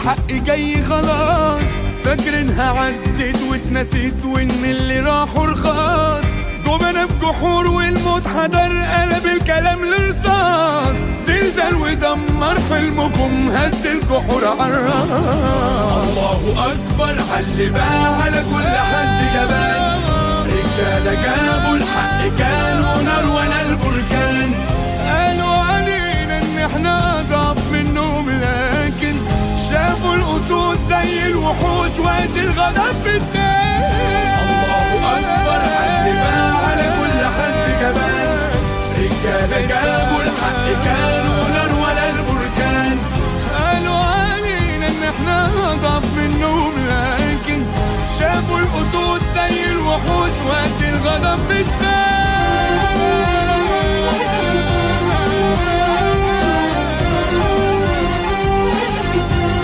الحق جاي خلاص فاكرينها عدت واتنسيت وان اللي راحوا رخاص جبنا بجحور والموت حضر قلب الكلام لرصاص زلزال ودمر حلمكم هد الجحور عالراس الله اكبر علي بقى على كل حد جبان رجاله جابوا الحق كانوا نار وانا البركان قالوا علينا ان احنا اضعف منهم لكن شافوا الاسود زي الوحوش وقت الغضب بالدين الله اكبر علي بقى على كل حد جبان رجاله جابوا الحق كانوا نار ولا البركان قالوا علينا ان احنا اضعف منهم لكن شافوا الاسود زي الوحوش وقت الغضب بالدين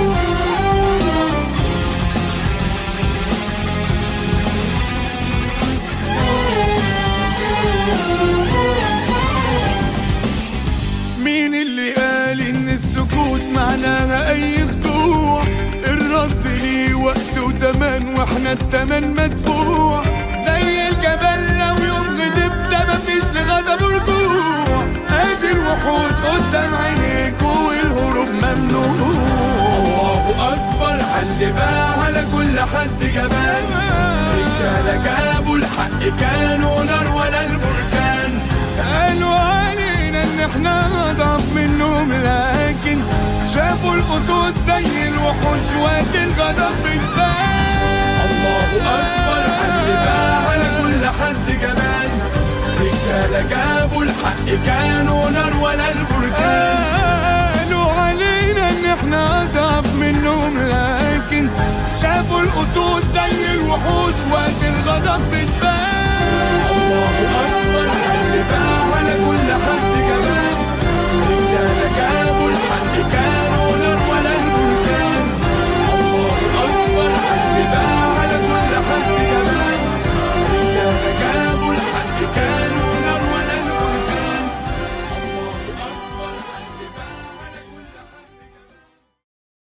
مين اللي قال ان السكوت معناها اي خضوع الرد ليه وقت وتمن واحنا التمن مدفوع زي الجبل لو يوم غضب ده مفيش لغضب رجوع ادي الوحوش قدام عينيك والهروب ممنوع الله اكبر علي بقى على كل حد جبان رجاله جابوا الحق كانوا نار ولا البركان قالوا علينا ان احنا اضعف منهم لكن شافوا الاسود زي الوحوش وقت الغضب بالبال الله اكبر علي بقى على كل حد جبان رجاله جابوا الحق كانوا نار ولا البركان قالوا علينا ان احنا اضعف منهم لكن شافوا الاسود زي الوحوش وقت الغضب بتبان